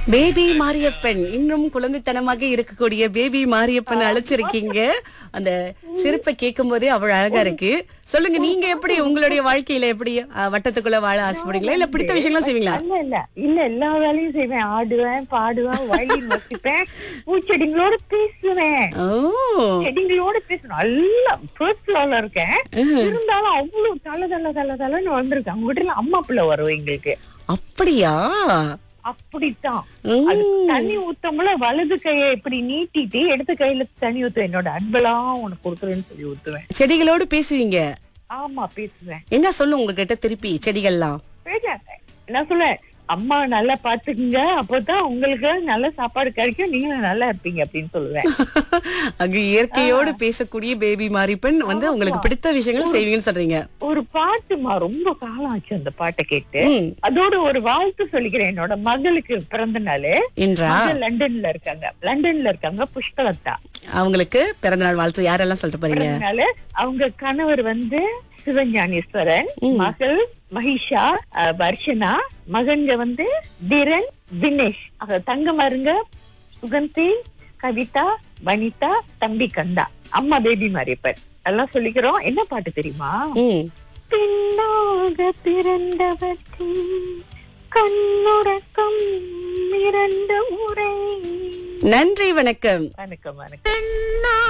Baby Mariyappan இன்னும் குழந்தைத்தனமாக இருக்கக்கூடிய baby Mariyappan அழைச்சிருக்கீங்க அந்த சிரிப்பை கேட்கும் போதே அவ்வளவு அழகா இருக்கு சொல்லுங்க நீங்க எப்படி உங்களுடைய வாழ்க்கையில எப்படி அஹ், வட்டத்துக்குள்ள வாழ ஆசைப்படுங்களா இல்ல பிடித்த விஷயங்களும் செய்வீங்களா இல்ல இல்ல இல்ல எல்லா வேலையும் செய்வேன் ஆடுவேன் பாடுவேன் வயலின் வசிப்பேன் பூச்செடிங்களோட பேசுவேன் ஓ செடிங்களோட பேசுவேன் நல்லா ஃபர்ஸ்ட் ஃப்ளோர்ல இருக்கேன் இருந்தாலும் அவ்வளவு தல தல தல தலன்னு வந்திருக்கு அவங்க வீட்டுல அம்மா பிள்ளை வரும் எங்களுக்கு அப்படியா அப்படித்தான் உம். அது தண்ணி ஊத்தமுல வலது கையை இப்படி நீட்டிட்டு எடுத்த கையில தண்ணி ஊத்துவேன் என்னோட அன்பெல்லாம் உனக்கு கொடுக்குறேன்னு சொல்லி ஊத்துவேன் செடிகளோடு பேசுவீங்க ஆமா பேசுவேன் என்ன சொல்லும் உங்ககிட்ட திருப்பி செடிகள்லாம் பேசாத நான் சொல்லுவேன் அம்மா நல்லா பாத்துக்குங்க அப்பதான் உங்களுக்கு நல்ல சாப்பாடு கிடைக்கும் நீங்களும் நல்லா இருப்பீங்க அப்படின்னு சொல்லுவேன் அங்க இயற்கையோடு பேசக்கூடிய பேபி மாரியப்பன் வந்து உங்களுக்கு பிடித்த விஷயங்கள் செய்வீங்கன்னு சொல்றீங்க ஒரு பாட்டுமா ரொம்ப காலம் ஆச்சு அந்த பாட்டை கேட்டு ம், அதோட ஒரு வாழ்த்து சொல்லிக்கிறேன் என்னோட மகளுக்கு பிறந்த நாள் என்றா மகள் லண்டன்ல இருக்காங்க லண்டன்ல இருக்காங்க புஷ்கலதா அவங்களுக்கு பிறந்த நாள் வாழ்த்து யாரெல்லாம் சொல்லிட்டு போறீங்க பிறந்த நாள் அவங்க கணவர் வந்து சிவஞானீஸ்வரன் மகள் மகிஷா அஹ், வர்ஷனா மகன்க வந்து திரன் தினேஷ் அக தங்கமருங்க சுகந்தி கவிதா வனிதா தம்பி கந்தா அம்மா பேபி மாரியப்பன் எல்லாம் சொல்லிக்கிறோம் என்ன பாட்டு தெரியுமா ம் பெண்ணாக பிறந்தவர்க்கு கண்ணுறக்கம் இரண்டு முறை நன்றி வணக்கம் வணக்கம் வணக்கம்